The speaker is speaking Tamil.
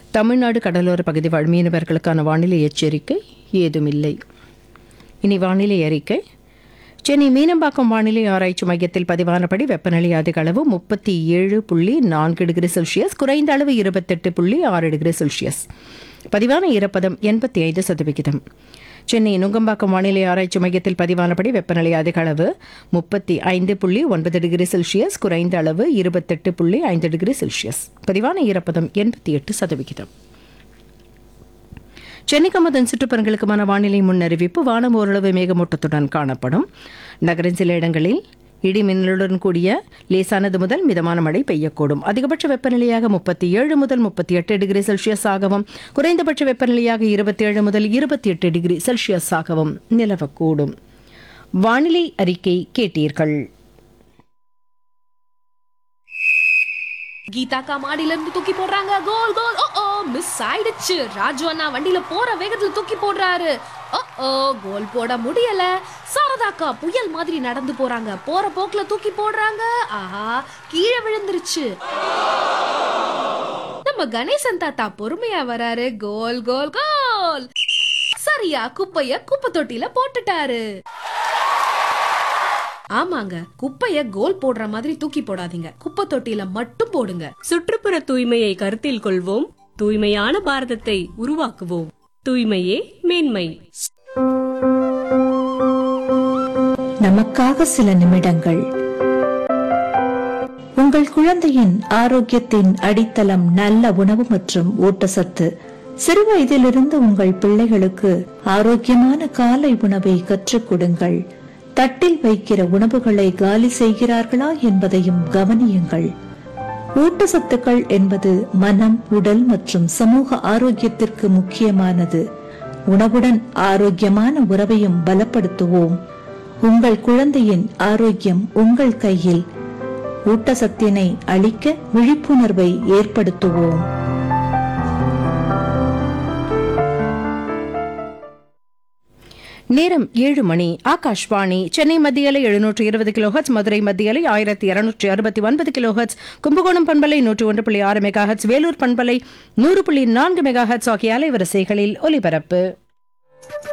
தமிழ்நாடு கடலோர பகுதி வாழ் மீனவர்களுக்கான வானிலை எச்சரிக்கை ஏதுமில்லை இனி வானிலை அறிக்கை சென்னை மீனம்பாக்கம் வானிலை ஆராய்ச்சி மையத்தில் பதிவானபடி வெப்பநிலை அதிக அளவு முப்பத்தி ஏழு புள்ளி நான்கு டிகிரி செல்சியஸ் குறைந்த அளவு இருபத்தெட்டு புள்ளி ஆறு டிகிரி செல்சியஸ் பதிவான ஈரப்பதம் எண்பத்தி ஐந்து சதவிகிதம் சென்னை நுங்கம்பாக்கம் வானிலை ஆராய்ச்சி மையத்தில் பதிவானபடி வெப்பநிலை அதிக அளவு முப்பத்தி ஐந்து புள்ளி ஒன்பது டிகிரி செல்சியஸ் குறைந்த அளவு இருபத்தெட்டு புள்ளி ஐந்து டிகிரி செல்சியஸ் பதிவான ஈரப்பதம் எண்பத்தி எட்டு சதவிகிதம் சென்னைக்கு அதன் சுற்றுப்புறங்களுக்குமான வானிலை முன்னறிவிப்பு வானம் ஓரளவு மேகமூட்டத்துடன் காணப்படும் நகரின் சில இடங்களில் இடி மின்னலுடன் கூடிய லேசானது முதல் மிதமான மழை பெய்யக்கூடும் அதிகபட்ச வெப்பநிலையாக முப்பத்தி ஏழு முதல் முப்பத்தி எட்டு டிகிரி செல்சியஸ் ஆகவும் குறைந்தபட்ச வெப்பநிலையாக இருபத்தி ஏழு முதல் இருபத்தி எட்டு டிகிரி செல்சியஸ் ஆகவும் நிலவக்கூடும் வானிலை அறிக்கை கேட்டீர்கள் கீதாக்கா மாடியில இருந்து தூக்கி போடுறாங்க கோல் கோல் ஓ ஓ மிஸ் ஆயிடுச்சு ராஜு அண்ணா வண்டியில போற வேகத்துல தூக்கி போடுறாரு ஓ ஓ கோல் போட முடியல சாரதாக்கா புயல் மாதிரி நடந்து போறாங்க போற போக்குல தூக்கி போடுறாங்க ஆஹா கீழே விழுந்துருச்சு நம்ம கணேசன் தாத்தா பொறுமையா வராரு கோல் கோல் கோல் சரியா குப்பைய குப்பை தொட்டில போட்டுட்டாரு ஆமாங்க குப்பைய கோல் போடுற மாதிரி தூக்கி போடாதீங்க குப்பை தொட்டில மட்டும் போடுங்க சுற்றுப்புற தூய்மையை கருத்தில் கொள்வோம் தூய்மையான பாரதத்தை உருவாக்குவோம் தூய்மையே மேன்மை நமக்காக சில நிமிடங்கள் உங்கள் குழந்தையின் ஆரோக்கியத்தின் அடித்தளம் நல்ல உணவு மற்றும் ஊட்டச்சத்து சிறு வயதிலிருந்து உங்கள் பிள்ளைகளுக்கு ஆரோக்கியமான காலை உணவை கற்றுக் கொடுங்கள் தட்டில் வைக்கிற உணவுகளை காலி செய்கிறார்களா என்பதையும் கவனியுங்கள் ஊட்டச்சத்துக்கள் என்பது மனம் உடல் மற்றும் சமூக ஆரோக்கியத்திற்கு முக்கியமானது உணவுடன் ஆரோக்கியமான உறவையும் பலப்படுத்துவோம் உங்கள் குழந்தையின் ஆரோக்கியம் உங்கள் கையில் ஊட்டச்சத்தினை அளிக்க விழிப்புணர்வை ஏற்படுத்துவோம் நேரம் ஏழு மணி ஆகாஷ்வாணி சென்னை மத்தியலை எழுநூற்று இருபது கிலோஹர்ட்ஸ் மதுரை மத்தியலை ஆயிரத்தி இருநூற்றி அறுபத்தி ஒன்பது கிலோஹர்ட்ஸ் கும்பகோணம் பண்பலை நூற்றி ஒன்று புள்ளி ஆறு மெகாஹர்ட்ஸ் வேலூர் பண்பலை நூறு புள்ளி நான்கு மெகாஹர்ட்ஸ் ஆகிய அலைவரிசைகளில் ஒலிபரப்பு